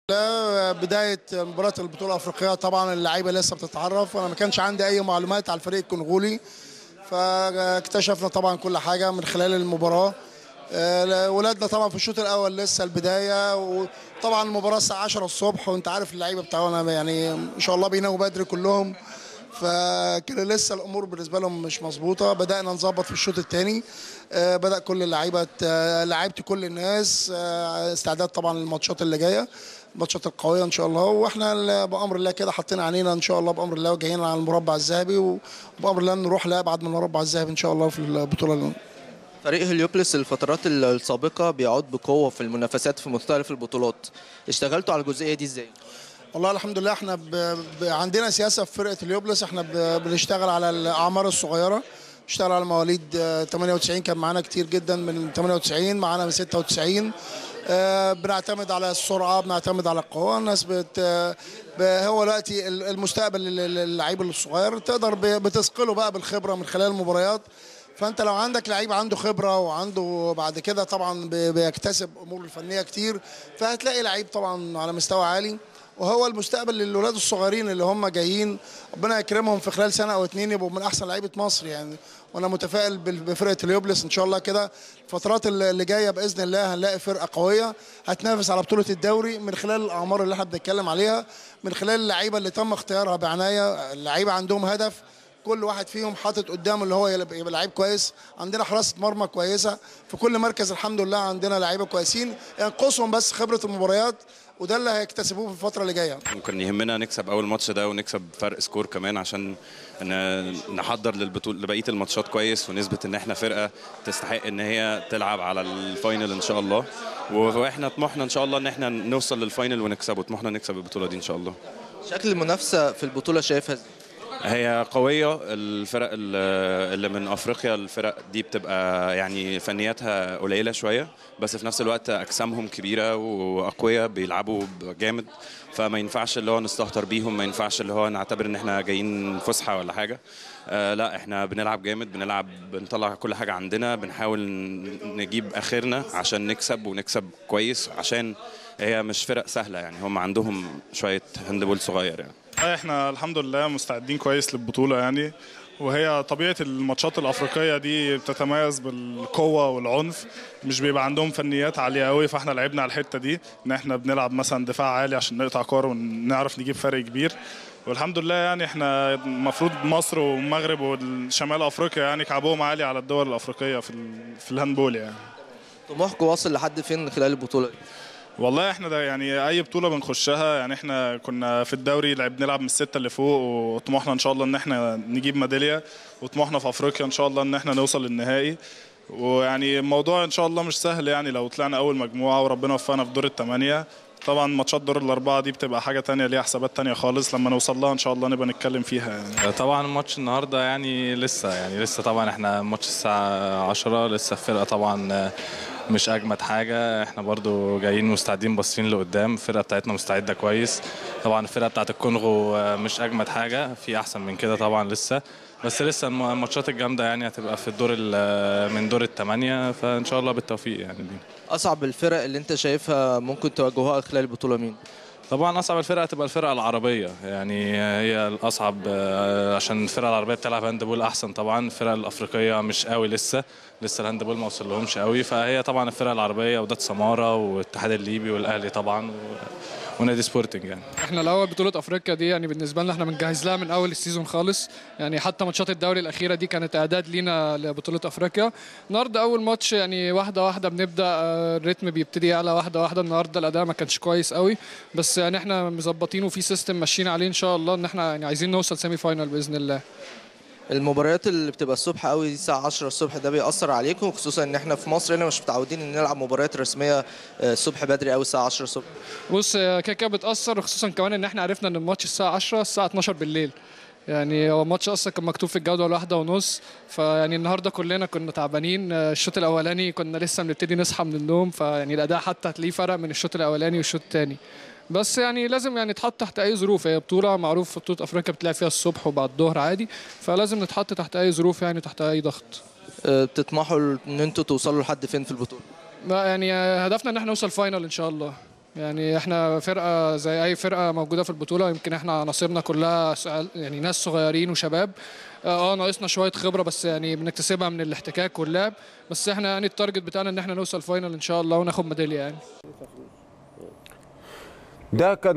لا بداية مباراة البطولة الأفريقية طبعا اللعيبة لسه بتتعرف أنا ما كانش عندي أي معلومات على الفريق الكونغولي فاكتشفنا طبعا كل حاجة من خلال المباراة آه، ولادنا طبعا في الشوط الأول لسه البداية وطبعا المباراة الساعة 10 الصبح وأنت عارف اللعيبة بتاعنا يعني إن شاء الله بيناموا بدري كلهم فكده لسه الامور بالنسبه لهم مش مظبوطه بدانا نظبط في الشوط الثاني بدا كل اللعيبه آه، لعيبه كل الناس آه، استعداد طبعا للماتشات اللي جايه الماتشات القويه ان شاء الله واحنا ال- بامر الله كده حاطين عينينا ان شاء الله بامر الله وجايين على المربع الذهبي وبامر الله نروح لابعد من المربع الذهبي ان شاء الله في البطوله اللي فريق هليوبلس الفترات ال- السابقة بيعود بقوة في المنافسات في مختلف البطولات اشتغلتوا على الجزئية دي ازاي؟ والله الحمد لله احنا ب... ب... عندنا سياسه في فرقه اليوبلس احنا ب... بنشتغل على الاعمار الصغيره بنشتغل على مواليد آه، 98 كان معانا كتير جدا من 98 معانا من 96 آه، بنعتمد على السرعه بنعتمد على القوه الناس بت آه، ب- هو دلوقتي ال- المستقبل لل- للعيب الصغير تقدر ب- بتثقله بقى بالخبره من خلال المباريات فانت لو عندك لعيب عنده خبره وعنده بعد كده طبعا بي- بيكتسب امور الفنيه كتير فهتلاقي لعيب طبعا على مستوى عالي وهو المستقبل للولاد الصغيرين اللي هم جايين ربنا يكرمهم في خلال سنه او اتنين يبقوا من احسن لعيبه مصر يعني وانا متفائل بال- بفرقه اليوبلس ان شاء الله كده الفترات اللي اللي جايه باذن الله هنلاقي فرقه قويه هتنافس على بطوله الدوري من خلال الاعمار اللي احنا بنتكلم عليها من خلال اللعيبه اللي تم اختيارها بعنايه اللعيبه عندهم هدف كل واحد فيهم حاطط قدامه اللي هو يبقى يبقى لعيب كويس عندنا حراسه مرمى كويسه في كل مركز الحمد لله عندنا لعيبه كويسين ينقصهم بس خبره المباريات وده اللي هيكتسبوه في الفتره اللي جايه ممكن يهمنا نكسب اول ماتش ده ونكسب فرق سكور كمان عشان ن- نحضر للبطوله لبقيه الماتشات كويس ونثبت ان احنا فرقه تستحق ان هي تلعب على الفاينل ان شاء الله واحنا طموحنا ان شاء الله ان احنا نوصل للفاينل ونكسبه طموحنا نكسب البطوله دي ان شاء الله شكل المنافسة في البطولة شايفها ازاي؟ هي قوية الفرق ال- اللي من أفريقيا الفرق دي بتبقى يعني فنياتها قليلة شوية بس في نفس الوقت أجسامهم كبيرة وأقوياء بيلعبوا جامد فما ينفعش اللي هو نستهتر بيهم ما ينفعش اللي هو نعتبر إن إحنا جايين فسحة ولا حاجة آه لا إحنا بنلعب جامد بنلعب بنطلع كل حاجة عندنا بنحاول ن- نجيب آخرنا عشان نكسب ونكسب كويس عشان هي مش فرق سهلة يعني هم عندهم شوية هاندبول صغير يعني احنا الحمد لله مستعدين كويس للبطولة يعني وهي طبيعة الماتشات الأفريقية دي بتتميز بالقوة والعنف مش بيبقى عندهم فنيات عالية قوي فاحنا لعبنا على الحتة دي ان احنا بنلعب مثلا دفاع عالي عشان نقطع كور ونعرف نجيب فرق كبير والحمد لله يعني احنا المفروض مصر والمغرب والشمال افريقيا يعني كعبهم عالي على الدول الافريقيه في ال- في الهاندبول يعني طموحكم واصل لحد فين خلال البطولة دي؟ والله احنا ده يعني اي بطوله بنخشها يعني احنا كنا في الدوري لعب بنلعب من السته اللي فوق وطموحنا ان شاء الله ان احنا نجيب ميداليه وطموحنا في افريقيا ان شاء الله ان احنا نوصل للنهائي ويعني الموضوع ان شاء الله مش سهل يعني لو طلعنا اول مجموعه وربنا وفقنا في دور الثمانيه طبعا ماتشات دور الاربعه دي بتبقى حاجه تانية ليها حسابات تانية خالص لما نوصل لها ان شاء الله نبقى نتكلم فيها يعني طبعا ماتش النهارده يعني لسه يعني لسه طبعا احنا ماتش الساعة 10 لسه الفرقة طبعا مش أجمد حاجة احنا برضو جايين مستعدين باصين لقدام الفرقة بتاعتنا مستعدة كويس طبعا الفرقة بتاعت الكونغو مش أجمد حاجة في أحسن من كده طبعا لسه بس لسه الم- الماتشات الجامدة يعني هتبقى في الدور ال- من دور الثمانية فإن شاء الله بالتوفيق يعني لينا. أصعب الفرق اللي أنت شايفها ممكن تواجهوها خلال البطولة مين؟ طبعا اصعب الفرقه تبقى الفرقه العربيه يعني هي الاصعب آه، عشان الفرقه العربيه بتلعب هاندبول احسن طبعا الفرقه الافريقيه مش قوي لسه لسه الهاندبول ما وصلهمش قوي فهي طبعا الفرقه العربيه وداد سماره والاتحاد الليبي والاهلي طبعا و... ونادي سبورتنج يعني احنا الاول بطوله افريقيا دي يعني بالنسبه لنا احنا بنجهز لها من اول السيزون خالص يعني حتى ماتشات الدوري الاخيره دي كانت اعداد لينا لبطوله افريقيا النهارده اول ماتش يعني واحده واحده بنبدا آه، الريتم بيبتدي يعلى واحده واحده النهارده الاداء ما كانش كويس قوي بس يعني احنا مظبطين وفي سيستم ماشيين عليه ان شاء الله ان احنا يعني عايزين نوصل سيمي فاينال باذن الله المباريات اللي بتبقى الصبح قوي دي الساعة 10 الصبح ده بيأثر عليكم خصوصا ان احنا في مصر هنا مش متعودين ان نلعب مباريات رسمية آه، الصبح بدري قوي الساعة 10 الصبح بص آه، كده كده بتاثر خصوصا كمان ان احنا عرفنا ان الماتش الساعه 10 الساعه 12 بالليل يعني هو الماتش اصلا كان مكتوب في الجدول واحدة ونص فيعني النهارده كلنا كنا تعبانين آه، الشوط الاولاني كنا لسه بنبتدي نصحى من النوم فيعني الاداء حتى هتلاقيه فرق من الشوط الاولاني والشوط الثاني بس يعني لازم يعني نتحط تحت اي ظروف هي بطوله معروف في بطوله افريقيا بتلعب فيها الصبح وبعد الظهر عادي فلازم نتحط تحت اي ظروف يعني تحت اي ضغط آه، بتطمحوا ان انتوا توصلوا لحد فين في البطولة؟ لا يعني آه، هدفنا ان احنا نوصل فاينل ان شاء الله يعني احنا فرقه زي اي فرقه موجوده في البطوله يمكن احنا عناصرنا كلها سؤال- يعني ناس صغيرين وشباب اه ناقصنا شويه خبره بس يعني بنكتسبها من الاحتكاك واللعب بس احنا يعني التارجت بتاعنا ان احنا نوصل فاينل ان شاء الله وناخد ميداليه يعني ده كان